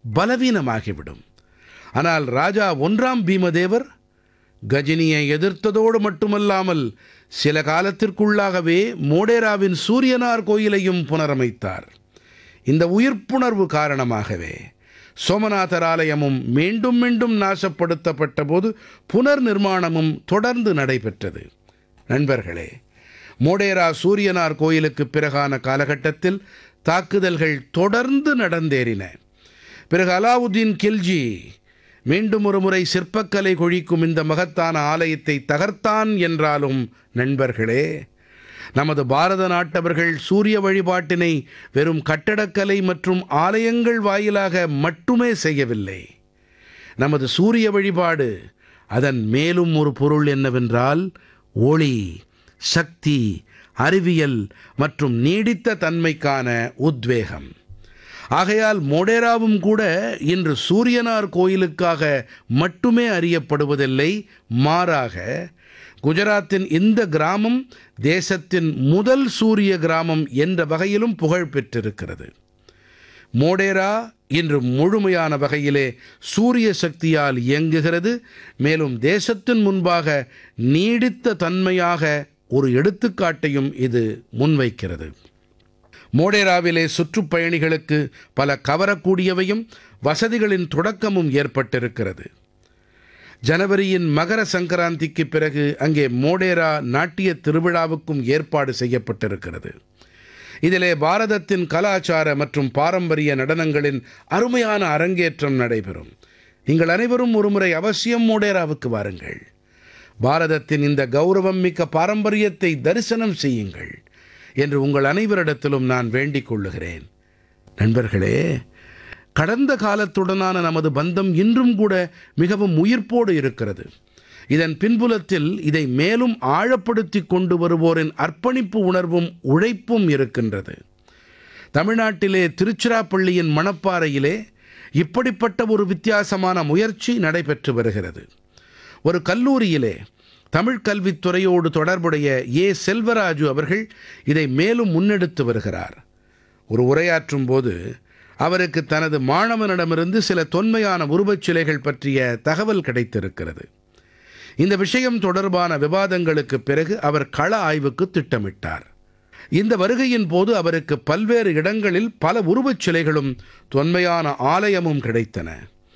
பலவீனமாகிவிடும் ஆனால் ராஜா ஒன்றாம் பீமதேவர் கஜினியை எதிர்த்ததோடு மட்டுமல்லாமல் சில காலத்திற்குள்ளாகவே மோடேராவின் சூரியனார் கோயிலையும் புனரமைத்தார் இந்த உயிர்ப்புணர்வு காரணமாகவே சோமநாதர் ஆலயமும் மீண்டும் மீண்டும் நாசப்படுத்தப்பட்ட போது புனர் நிர்மாணமும் தொடர்ந்து நடைபெற்றது நண்பர்களே மோடேரா சூரியனார் கோயிலுக்கு பிறகான காலகட்டத்தில் தாக்குதல்கள் தொடர்ந்து நடந்தேறின பிறகு அலாவுதீன் கில்ஜி மீண்டும் ஒரு முறை சிற்பக்கலை கொழிக்கும் இந்த மகத்தான ஆலயத்தை தகர்த்தான் என்றாலும் நண்பர்களே நமது பாரத நாட்டவர்கள் சூரிய வழிபாட்டினை வெறும் கட்டடக்கலை மற்றும் ஆலயங்கள் வாயிலாக மட்டுமே செய்யவில்லை நமது சூரிய வழிபாடு அதன் மேலும் ஒரு பொருள் என்னவென்றால் ஒளி சக்தி அறிவியல் மற்றும் நீடித்த தன்மைக்கான உத்வேகம் ஆகையால் மோடேராவும் கூட இன்று சூரியனார் கோயிலுக்காக மட்டுமே அறியப்படுவதில்லை மாறாக குஜராத்தின் இந்த கிராமம் தேசத்தின் முதல் சூரிய கிராமம் என்ற வகையிலும் புகழ் பெற்றிருக்கிறது மோடேரா இன்று முழுமையான வகையிலே சூரிய சக்தியால் இயங்குகிறது மேலும் தேசத்தின் முன்பாக நீடித்த தன்மையாக ஒரு எடுத்துக்காட்டையும் இது முன்வைக்கிறது மோடேராவிலே சுற்றுப்பயணிகளுக்கு பல கவரக்கூடியவையும் வசதிகளின் தொடக்கமும் ஏற்பட்டிருக்கிறது ஜனவரியின் மகர சங்கராந்திக்கு பிறகு அங்கே மோடேரா நாட்டிய திருவிழாவுக்கும் ஏற்பாடு செய்யப்பட்டிருக்கிறது இதிலே பாரதத்தின் கலாச்சார மற்றும் பாரம்பரிய நடனங்களின் அருமையான அரங்கேற்றம் நடைபெறும் நீங்கள் அனைவரும் ஒருமுறை அவசியம் மோடேராவுக்கு வாருங்கள் பாரதத்தின் இந்த கௌரவம் மிக்க பாரம்பரியத்தை தரிசனம் செய்யுங்கள் என்று உங்கள் அனைவரிடத்திலும் நான் வேண்டிக் கொள்ளுகிறேன் நண்பர்களே கடந்த காலத்துடனான நமது பந்தம் இன்றும் கூட மிகவும் உயிர்ப்போடு இருக்கிறது இதன் பின்புலத்தில் இதை மேலும் ஆழப்படுத்தி கொண்டு வருவோரின் அர்ப்பணிப்பு உணர்வும் உழைப்பும் இருக்கின்றது தமிழ்நாட்டிலே திருச்சிராப்பள்ளியின் மணப்பாறையிலே இப்படிப்பட்ட ஒரு வித்தியாசமான முயற்சி நடைபெற்று வருகிறது ஒரு கல்லூரியிலே தமிழ் கல்வித்துறையோடு தொடர்புடைய ஏ செல்வராஜு அவர்கள் இதை மேலும் முன்னெடுத்து வருகிறார் ஒரு உரையாற்றும் போது அவருக்கு தனது மாணவனிடமிருந்து சில தொன்மையான உருவச் சிலைகள் பற்றிய தகவல் கிடைத்திருக்கிறது இந்த விஷயம் தொடர்பான விவாதங்களுக்கு பிறகு அவர் கள ஆய்வுக்கு திட்டமிட்டார் இந்த வருகையின் போது அவருக்கு பல்வேறு இடங்களில் பல உருவச் சிலைகளும் தொன்மையான ஆலயமும் கிடைத்தன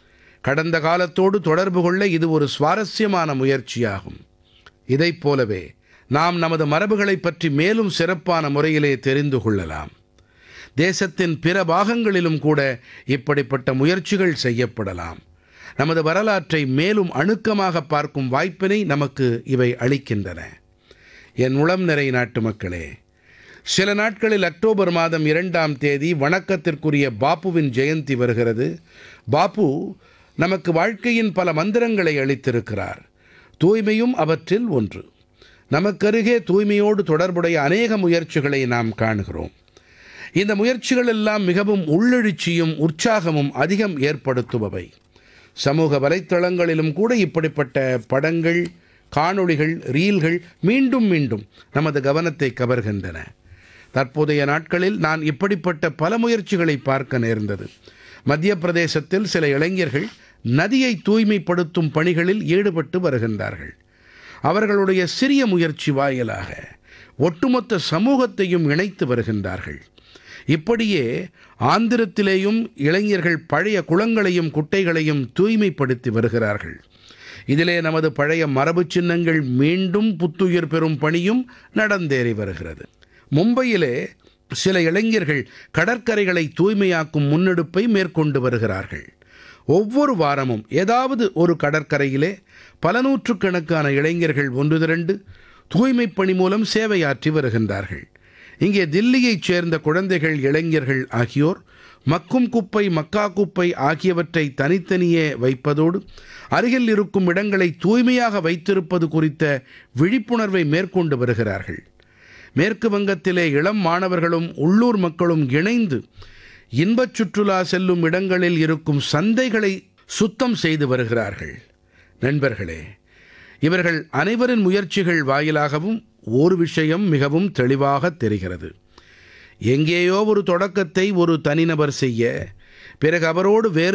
கடந்த காலத்தோடு தொடர்பு கொள்ள இது ஒரு சுவாரஸ்யமான முயற்சியாகும் இதைப் போலவே நாம் நமது மரபுகளைப் பற்றி மேலும் சிறப்பான முறையிலே தெரிந்து கொள்ளலாம் தேசத்தின் பிற பாகங்களிலும் கூட இப்படிப்பட்ட முயற்சிகள் செய்யப்படலாம் நமது வரலாற்றை மேலும் அணுக்கமாக பார்க்கும் வாய்ப்பினை நமக்கு இவை அளிக்கின்றன என் உளம் நிறை நாட்டு மக்களே சில நாட்களில் அக்டோபர் மாதம் இரண்டாம் தேதி வணக்கத்திற்குரிய பாப்புவின் ஜெயந்தி வருகிறது பாப்பு நமக்கு வாழ்க்கையின் பல மந்திரங்களை அளித்திருக்கிறார் தூய்மையும் அவற்றில் ஒன்று நமக்கருகே தூய்மையோடு தொடர்புடைய அநேக முயற்சிகளை நாம் காணுகிறோம் இந்த முயற்சிகள் எல்லாம் மிகவும் உள்ளெழுச்சியும் உற்சாகமும் அதிகம் ஏற்படுத்துபவை சமூக வலைத்தளங்களிலும் கூட இப்படிப்பட்ட படங்கள் காணொளிகள் ரீல்கள் மீண்டும் மீண்டும் நமது கவனத்தை கவர்கின்றன தற்போதைய நாட்களில் நான் இப்படிப்பட்ட பல முயற்சிகளை பார்க்க நேர்ந்தது மத்திய பிரதேசத்தில் சில இளைஞர்கள் நதியை தூய்மைப்படுத்தும் பணிகளில் ஈடுபட்டு வருகின்றார்கள் அவர்களுடைய சிறிய முயற்சி வாயிலாக ஒட்டுமொத்த சமூகத்தையும் இணைத்து வருகின்றார்கள் இப்படியே ஆந்திரத்திலேயும் இளைஞர்கள் பழைய குளங்களையும் குட்டைகளையும் தூய்மைப்படுத்தி வருகிறார்கள் இதிலே நமது பழைய மரபு சின்னங்கள் மீண்டும் புத்துயிர் பெறும் பணியும் நடந்தேறி வருகிறது மும்பையிலே சில இளைஞர்கள் கடற்கரைகளை தூய்மையாக்கும் முன்னெடுப்பை மேற்கொண்டு வருகிறார்கள் ஒவ்வொரு வாரமும் ஏதாவது ஒரு கடற்கரையிலே பல நூற்றுக்கணக்கான இளைஞர்கள் ஒன்று திரண்டு தூய்மைப் பணி மூலம் சேவையாற்றி வருகின்றார்கள் இங்கே தில்லியைச் சேர்ந்த குழந்தைகள் இளைஞர்கள் ஆகியோர் மக்கும் குப்பை மக்கா குப்பை ஆகியவற்றை தனித்தனியே வைப்பதோடு அருகில் இருக்கும் இடங்களை தூய்மையாக வைத்திருப்பது குறித்த விழிப்புணர்வை மேற்கொண்டு வருகிறார்கள் மேற்கு வங்கத்திலே இளம் மாணவர்களும் உள்ளூர் மக்களும் இணைந்து இன்பச் சுற்றுலா செல்லும் இடங்களில் இருக்கும் சந்தைகளை சுத்தம் செய்து வருகிறார்கள் நண்பர்களே இவர்கள் அனைவரின் முயற்சிகள் வாயிலாகவும் ஒரு விஷயம் மிகவும் தெளிவாக தெரிகிறது எங்கேயோ ஒரு தொடக்கத்தை ஒரு தனிநபர் செய்ய பிறகு அவரோடு வேறு